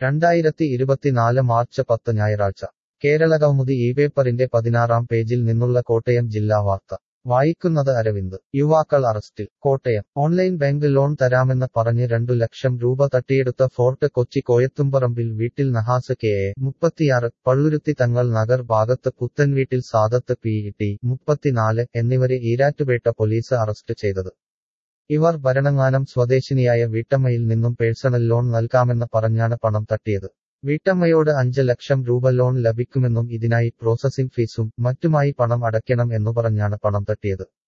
രണ്ടായിരത്തി ഇരുപത്തിനാല് മാർച്ച് പത്ത് ഞായറാഴ്ച കേരളകൗമുദി ഈ പേപ്പറിന്റെ പതിനാറാം പേജിൽ നിന്നുള്ള കോട്ടയം ജില്ലാ വാർത്ത വായിക്കുന്നത് അരവിന്ദ് യുവാക്കൾ അറസ്റ്റിൽ കോട്ടയം ഓൺലൈൻ ബാങ്ക് ലോൺ തരാമെന്ന് പറഞ്ഞ് രണ്ടു ലക്ഷം രൂപ തട്ടിയെടുത്ത ഫോർട്ട് കൊച്ചി കോയത്തുംപറമ്പിൽ വീട്ടിൽ നഹാസ് കെ എ മുപ്പത്തിയാറ് പള്ളുരുത്തി തങ്ങൾ നഗർ ഭാഗത്ത് പുത്തൻവീട്ടിൽ സാദത്ത് പി ടി മുപ്പത്തിനാല് എന്നിവരെ ഈരാറ്റുപേട്ട പോലീസ് അറസ്റ്റ് ചെയ്തത് ഇവർ ഭരണങ്ങാനം സ്വദേശിനിയായ വീട്ടമ്മയിൽ നിന്നും പേഴ്സണൽ ലോൺ നൽകാമെന്ന് പറഞ്ഞാണ് പണം തട്ടിയത് വീട്ടമ്മയോട് അഞ്ച് ലക്ഷം രൂപ ലോൺ ലഭിക്കുമെന്നും ഇതിനായി പ്രോസസിംഗ് ഫീസും മറ്റുമായി പണം അടയ്ക്കണം എന്നു പറഞ്ഞാണ് പണം തട്ടിയത്